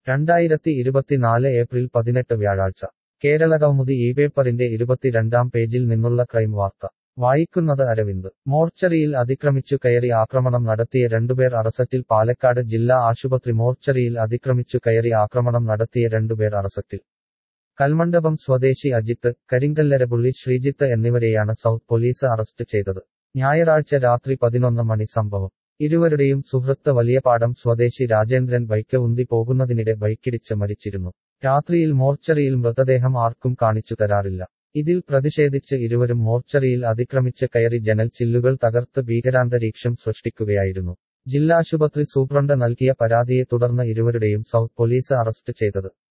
രണ്ടായിരത്തി ഇരുപത്തിനാല് ഏപ്രിൽ പതിനെട്ട് വ്യാഴാഴ്ച കേരള കൗമുദി ഈ പേപ്പറിന്റെ ഇരുപത്തിരണ്ടാം പേജിൽ നിന്നുള്ള ക്രൈം വാർത്ത വായിക്കുന്നത് അരവിന്ദ് മോർച്ചറിയിൽ അതിക്രമിച്ചു കയറി ആക്രമണം നടത്തിയ രണ്ടുപേർ അറസറ്റിൽ പാലക്കാട് ജില്ലാ ആശുപത്രി മോർച്ചറിയിൽ അതിക്രമിച്ചു കയറി ആക്രമണം നടത്തിയ രണ്ടുപേർ അറസറ്റിൽ കൽമണ്ഡപം സ്വദേശി അജിത്ത് കരിങ്കല്ലരപുള്ളി ശ്രീജിത്ത് എന്നിവരെയാണ് സൗത്ത് പോലീസ് അറസ്റ്റ് ചെയ്തത് ഞായറാഴ്ച രാത്രി പതിനൊന്ന് മണി സംഭവം ഇരുവരുടെയും സുഹൃത്ത് വലിയപാടം സ്വദേശി രാജേന്ദ്രൻ ബൈക്ക് ഉന്തി പോകുന്നതിനിടെ ബൈക്കിടിച്ച് മരിച്ചിരുന്നു രാത്രിയിൽ മോർച്ചറിയിൽ മൃതദേഹം ആർക്കും കാണിച്ചു തരാറില്ല ഇതിൽ പ്രതിഷേധിച്ച് ഇരുവരും മോർച്ചറിയിൽ അതിക്രമിച്ച് കയറി ജനൽ ചില്ലുകൾ തകർത്ത് ഭീകരാന്തരീക്ഷം സൃഷ്ടിക്കുകയായിരുന്നു ജില്ലാശുപത്രി സൂപ്രണ്ട് നൽകിയ പരാതിയെ തുടർന്ന് ഇരുവരുടെയും സൗത്ത് പോലീസ് അറസ്റ്റ് ചെയ്തത്